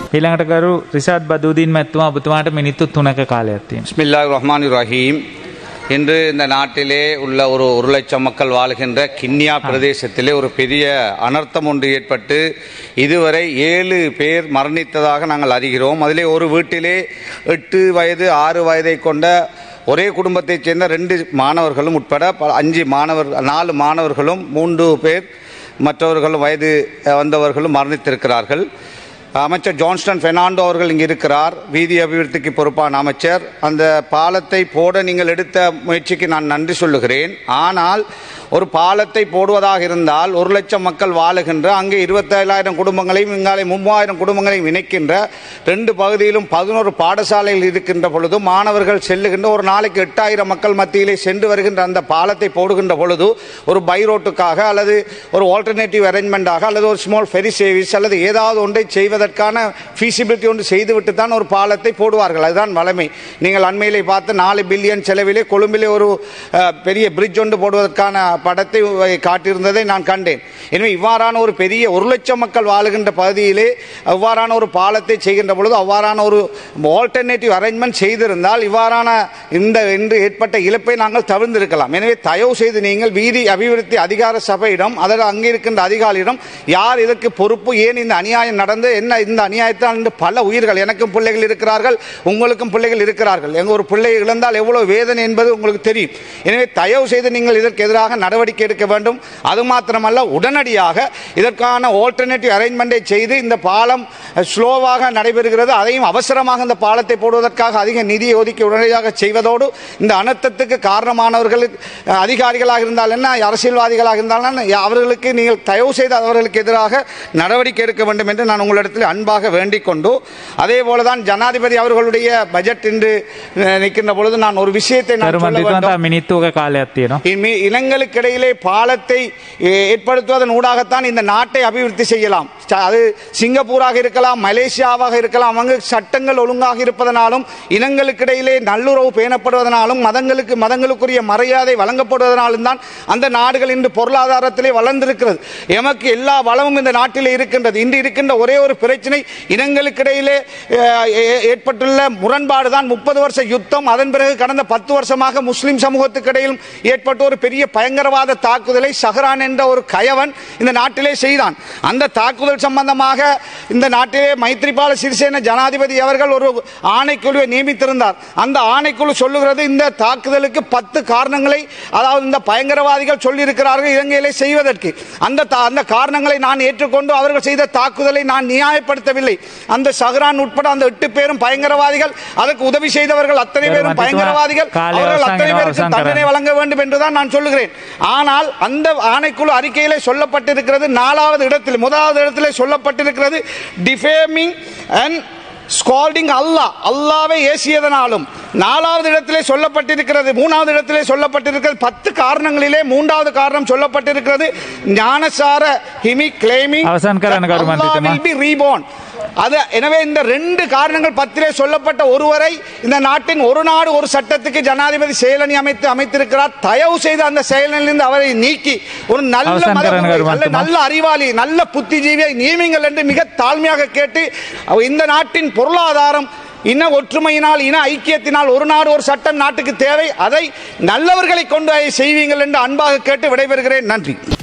ඊළඟට කරු රිසාත් බදූදීන් මැත්තුමා ඔබතුමාට මිනිත්තු තුනක කාලයක් තියෙනවා. பிஸ்மில்லா ரஹ்மான் ரஹீம் இன்று இந்த நாட்டிலே உள்ள ஒரு ஒரு லட்சம் மக்கள் வாழ்கின்ற கிண்ணியா பிரதேசத்திலே ஒரு பெரிய அனர்த்தம் ஒன்று ஏற்பட்டு இதுவரை ஏழு பேர் மரணித்ததாக நாங்கள் அறிகிறோம் அதிலே ஒரு வீட்டிலே எட்டு வயது ஆறு வயதை கொண்ட ஒரே குடும்பத்தைச் சேர்ந்த ரெண்டு மாணவர்களும் உட்பட பல- அஞ்சு மாணவர் நாலு மாணவர்களும் மூன்று பேர் மற்றவர்களும் வயது அஹ், வந்தவர்களும் மரணித்திருக்கிறார்கள் அமைச்சர் ஜான்ஸ்டன் பெர்னாண்டோ அவர்கள் இங்கு இருக்கிறார் வீதி அபிவிருத்திக்கு பொறுப்பான அமைச்சர் அந்த பாலத்தை போட நீங்கள் எடுத்த முயற்சிக்கு நான் நன்றி சொல்லுகிறேன் ஆனால் ஒரு பாலத்தை போடுவதாக இருந்தால் ஒரு லட்சம் மக்கள் வாழுகின்ற அங்கே இருபத்தேழாயிரம் குடும்பங்களையும் இங்காலே மூவாயிரம் குடும்பங்களையும் இணைக்கின்ற ரெண்டு பகுதியிலும் பதினோரு பாடசாலைகள் இருக்கின்ற பொழுது மாணவர்கள் செல்லுகின்ற ஒரு நாளைக்கு எட்டாயிரம் மக்கள் மத்தியிலே சென்று வருகின்ற அந்த பாலத்தை போடுகின்ற பொழுது ஒரு பை ரோட்டுக்காக அல்லது ஒரு ஆல்டர்னேட்டிவ் அரேஞ்ச்மெண்டாக அல்லது ஒரு ஸ்மால் ஃபெரி சர்வீஸ் அல்லது ஏதாவது ஒன்றை செய்வதற்கான ஃபீசிபிலிட்டி ஒன்று செய்துவிட்டு தான் ஒரு பாலத்தை போடுவார்கள் அதுதான் வளமை நீங்கள் அண்மையிலே பார்த்து நாலு பில்லியன் செலவிலே கொழும்பிலே ஒரு அஹ், பெரிய பிரிட்ஜ் ஒன்று போடுவதற்கான படத்தை அஹ், காட்டியிருந்ததை நான் கண்டேன் எனவே இவ்வாறான ஒரு பெரிய ஒரு லட்சம் மக்கள் வாழுகின்ற பகுதியிலே அவ்வாறான ஒரு பாலத்தை செய்கின்ற பொழுது அவ்வாறான ஒரு ஆல்டர்னேட்டிவ் அரேஞ்ச்மெண்ட் செய்திருந்தால் இவ்வாறான இந்த இன்று ஏற்பட்ட இழப்பை நாங்கள் தவிர்த்திருக்கலாம் எனவே தயவு செய்து நீங்கள் வீதி அபிவிருத்தி அதிகார சபையிடம் அதில் அங்கே இருக்கின்ற அதிகாரியிடம் யார் இதற்கு பொறுப்பு ஏன் இந்த அநியாயம் நடந்து என்ன இந்த அநியாயத்தால் இன்று பல உயிர்கள் எனக்கும் பிள்ளைகள் இருக்கிறார்கள் உங்களுக்கும் பிள்ளைகள் இருக்கிறார்கள் எங்க ஒரு பிள்ளை இழந்தால் எவ்வளவு வேதனை என்பது உங்களுக்கு தெரியும் எனவே தயவு செய்து நீங்கள் இதற்கு எதிராக நடவடிக்கை எடுக்க வேண்டும் அது மாத்திரமல்ல உடனடியாக இதற்கான ஆல்டர்னேட்டிவ் அரேஞ்ச்மெண்டை செய்து இந்த பாலம் ஸ்லோவாக நடைபெறுகிறது அதையும் அவசரமாக இந்த பாலத்தை போடுவதற்காக அதிக நிதியை ஒதுக்கி உடனடியாக செய்வதோடு இந்த அனர்த்தத்துக்கு காரணமானவர்கள் அஹ், அதிகாரிகளாக இருந்தால் என்ன அரசியல்வாதிகளாக இருந்தால் என்ன, அவர்களுக்கு நீங்கள் தயவு செய்து அவர்களுக்கு எதிராக நடவடிக்கை எடுக்க வேண்டும் என்று நான் உங்களிடத்தில் அன்பாக வேண்டிக் கொண்டு அதே போலதான் ஜனாதிபதி அவர்களுடைய பட்ஜெட் இன்று அஹ், நிற்கின்ற பொழுது நான் ஒரு விஷயத்தை நான் කරු சொல்ல මන්ත්‍රීතුමා வேண்டும் තව මිනිත්තුක කාලයක් තියෙනවා. இம்மி- இனங்களுக்கிடையிலே பாலத்தை எ, ஏற்படுத்துவதன் ஊடாகத்தான் இந்த நாட்டை அபிவிருத்தி செய்யலாம் ச- அது சிங்கப்பூராக இருக்கலாம் மலேசியாவாக இருக்கலாம் அங்கு சட்டங்கள் ஒழுங்காக இருப்பதனாலும் இனங்களுக்கிடையிலே நல்லுறவு பேணப்படுவதனாலும் மதங்களுக்கு மதங்களுக்குரிய மரியாதை வழங்கப்படுவதனாலும் தான் அந்த நாடுகள் இன்று பொருளாதாரத்திலே வளர்ந்திருக்கிறது எமக்கு எல்லா வளமும் இந்த நாட்டிலே இருக்கின்றது இன்று இருக்கின்ற ஒரே ஒரு பிரச்சனை இனங்களுக்கிடையிலே அஹ், ஏ- ஏற்பட்டுள்ள முரண்பாடு தான் முப்பது வருஷ யுத்தம் அதன் பிறகு கடந்த பத்து வருஷமாக முஸ்லிம் சமூகத்துக்கு இடையிலும் ஏற்பட்ட ஒரு பெரிய பயங்கரவாத தாக்குதலை சஹரான் என்ற ஒரு கயவன் இந்த நாட்டிலே செய்தான் அந்த தாக்குதல் சம்பந்தமாக இந்த நாட்டிலே மைத்ரிபால சிறிசேன ஜனாதிபதி அவர்கள் ஒரு ஆணைக்குழுவை நியமித்திருந்தார் அந்த ஆணைக்குழு சொல்லுகிறது இந்த தாக்குதலுக்கு பத்து காரணங்களை அதாவது இந்த பயங்கரவாதிகள் சொல்லியிருக்கிறார்கள் இலங்கையிலே செய்வதற்கு அந்த தா- அந்த காரணங்களை நான் ஏற்றுக்கொண்டு அவர்கள் செய்த தாக்குதலை நான் நியாயப்படுத்தவில்லை அந்த சஹரான் உட்பட அந்த எட்டு பேரும் பயங்கரவாதிகள் அதற்கு உதவி செய்தவர்கள் அத்தனை பேரும் மன்னித்துவா, பயங்கரவாதிகள் காலை அவர்கள் அவசானம் அத்தனை பேருக்கு அவசானம் தண்டனை தரேன். வழங்க வேண்டும் என்றுதான் நான் சொல்லுகிறேன் ஆனால் அந்த ஆணைக்குழு அறிக்கையிலே சொல்லப்பட்டிருக்கிறது நாலாவது இடத்தில் முதலாவது இடத்திலே சொல்லப்பட்டிருக்கிறது டிஃபேமிங் அண்ட் ஸ்கால்டிங் அல்லாஹ் அல்லாவை ஏசியதனாலும் நாலாவது இடத்திலே சொல்லப்பட்டிருக்கிறது மூணாவது இடத்திலே சொல்லப்பட்டிருக்கிறது பத்து காரணங்களிலே மூன்றாவது காரணம் சொல்லப்பட்டிருக்கிறது ஞானசார ஹிமி கிளைமிங் அவசான் கரன் கரு மன்றித்துமா. பி ரீபோர்ன் அது எனவே இந்த ரெண்டு காரணங்கள் பத்திலே சொல்லப்பட்ட ஒருவரை இந்த நாட்டின் ஒரு நாடு ஒரு சட்டத்துக்கு ஜனாதிபதி செயலணி அமைத்து அமைத்திருக்கிறார் தயவு செய்து அந்த செயலனிலிருந்து அவரை நீக்கி ஒரு நல்ல அவசான் மத கரன் குருவை, கரு நல்ல மன்றித்துமா. நல்ல அறிவாளி நல்ல புத்திஜீவியை நியமிங்கள் என்று மிக தாழ்மையாக கேட்டு அவ- இந்த நாட்டின் பொருளாதாரம் இன ஒற்றுமையினால் இன ஐக்கியத்தினால் ஒரு நாடு ஒரு சட்டம் நாட்டுக்கு தேவை அதை நல்லவர்களை கொண்டு அதை செய்வீங்கள் என்று அன்பாக கேட்டு விடைபெறுகிறேன் நன்றி